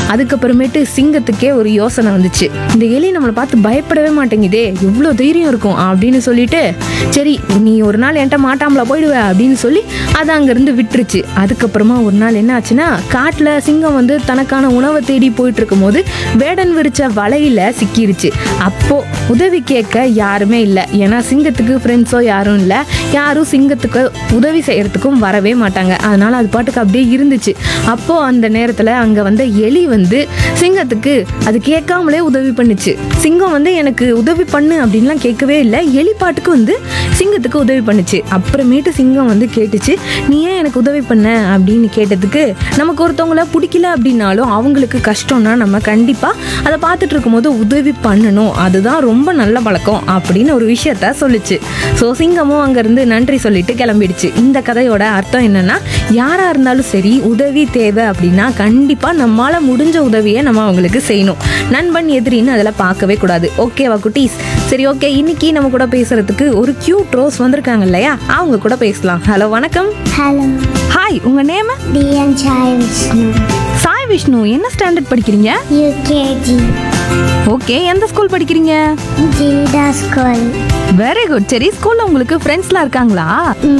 அதுக்கப்புறமேட்டு சிங்கத்துக்கே ஒரு யோசனை வந்துச்சு இந்த எலி நம்மளை பார்த்து பயப்படவே மாட்டேங்குதே எவ்வளோ தைரியம் இருக்கும் அப்படின்னு சொல்லிட்டு சரி நீ ஒரு நாள் என்கிட்ட மாட்டாமலா போயிடுவ அப்படின்னு சொல்லி அதை அங்கேருந்து விட்டுருச்சு அதுக்கப்புறமா ஒரு நாள் என்ன ஆச்சுன்னா காட்டில் சிங்கம் வந்து தனக்கான உணவை தேடி போயிட்டு இருக்கும்போது வேடன் விரிச்ச வலையில சிக்கிருச்சு அப்போ உதவி கேட்க யாருமே இல்லை ஏன்னா சிங்கத்துக்கு ஃப்ரெண்ட்ஸோ யாரும் இல்லை யாரும் சிங்கத்துக்கு உதவி செய்யறதுக்கும் வரவே மாட்டாங்க அதனால அது பாட்டுக்கு அப்படியே இருந்துச்சு அப்போ அந்த நேரத்தில் அங்கே வந்த எலி வந்து சிங்கத்துக்கு அது கேட்காமலே உதவி பண்ணுச்சு சிங்கம் வந்து எனக்கு உதவி பண்ணு அப்படின்லாம் கேட்கவே இல்லை எலி பாட்டுக்கு வந்து சிங்கத்துக்கு உதவி பண்ணுச்சு அப்புறமேட்டு சிங்கம் வந்து கேட்டுச்சு நீ ஏன் எனக்கு உதவி பண்ண அப்படின்னு கேட்டதுக்கு நமக்கு ஒருத்தவங்கள பிடிக்கல அப்படின்னாலும் அவங்களுக்கு கஷ்டம்னா நம்ம கண்டிப்பாக அதை பார்த்துட்டு இருக்கும்போது உதவி பண்ணணும் அதுதான் ரொம்ப நல்ல பழக்கம் அப்படின்னு ஒரு விஷயத்த சொல்லுச்சு ஸோ சிங்கமும் அங்கேருந்து நன்றி சொல்லிட்டு கிளம்பிடுச்சு இந்த கதையோட அர்த்தம் என்னன்னா யாராக இருந்தாலும் சரி உதவி தேவை அப்படின்னா கண்டிப்பாக நம்மளால் முடிஞ்ச உதவியை நம்ம அவங்களுக்கு செய்யணும் நண்பன் எதிரின்னு அதில் பார்க்கவே கூடாது ஓகேவா குட்டீஸ் சரி ஓகே இன்னைக்கு நம்ம கூட பேசுறதுக்கு ஒரு கியூட் ரோஸ் வந்திருக்காங்க இல்லையா அவங்க கூட பேசலாம் ஹலோ வணக்கம் ஹலோ ஹாய் உங்க நேம் டிஎன் சாய் விஷ்ணு சாய் விஷ்ணு என்ன ஸ்டாண்டர்ட் படிக்கிறீங்க யூகேஜி ஓகே எந்த ஸ்கூல் படிக்கிறீங்க ஜீடா ஸ்கூல் வெரி குட் சரி ஸ்கூல்ல உங்களுக்கு ஃப்ரெண்ட்ஸ்லாம் இருக்காங்களா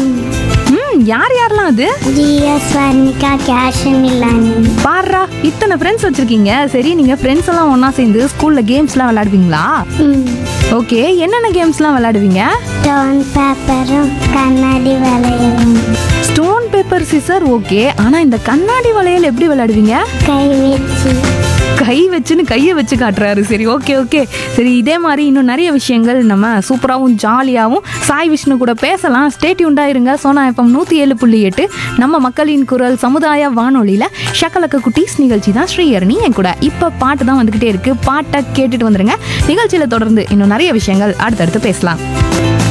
ம் யார் யாரெல்லாம் அது ஜிஎஸ் வர்ணிகா கேஷன் இல்லானி பாருடா இத்தனை ஃப்ரெண்ட்ஸ் வச்சிருக்கீங்க சரி நீங்க ஃப்ரெண்ட்ஸ் எல்லாம் ஒண்ணா சேர்ந்து ஸ்கூல்ல கேம்ஸ்லாம் விளையாடுவீங்களா ஓகே என்னென்ன கேம்ஸ்லாம் விளையாடுவீங்க ஸ்டோன் பேப்பரும் கண்ணாடி வளையலும் ஸ்டோன் பேப்பர் சிசர் ஓகே ஆனா இந்த கண்ணாடி வளையல் எப்படி விளையாடுவீங்க கை வச்சு கை வச்சுன்னு கையை வச்சு காட்டுறாரு சரி ஓகே ஓகே சரி இதே மாதிரி இன்னும் நிறைய விஷயங்கள் நம்ம சூப்பராகவும் ஜாலியாகவும் சாய் விஷ்ணு கூட பேசலாம் ஸ்டேட்யூண்டா இருங்க சோனா எஃப்எம் நூற்றி ஏழு புள்ளி எட்டு நம்ம மக்களின் குரல் சமுதாய வானொலியில் ஷக்கலக்க குட்டீஸ் நிகழ்ச்சி தான் ஸ்ரீஹரணி என் கூட இப்போ பாட்டு தான் வந்துக்கிட்டே இருக்கு பாட்டை கேட்டுட்டு வந்துருங்க நிகழ்ச்சியில் தொடர்ந்து இன்னும் நிறைய விஷயங்கள் அடுத்தடுத்து பேசலாம்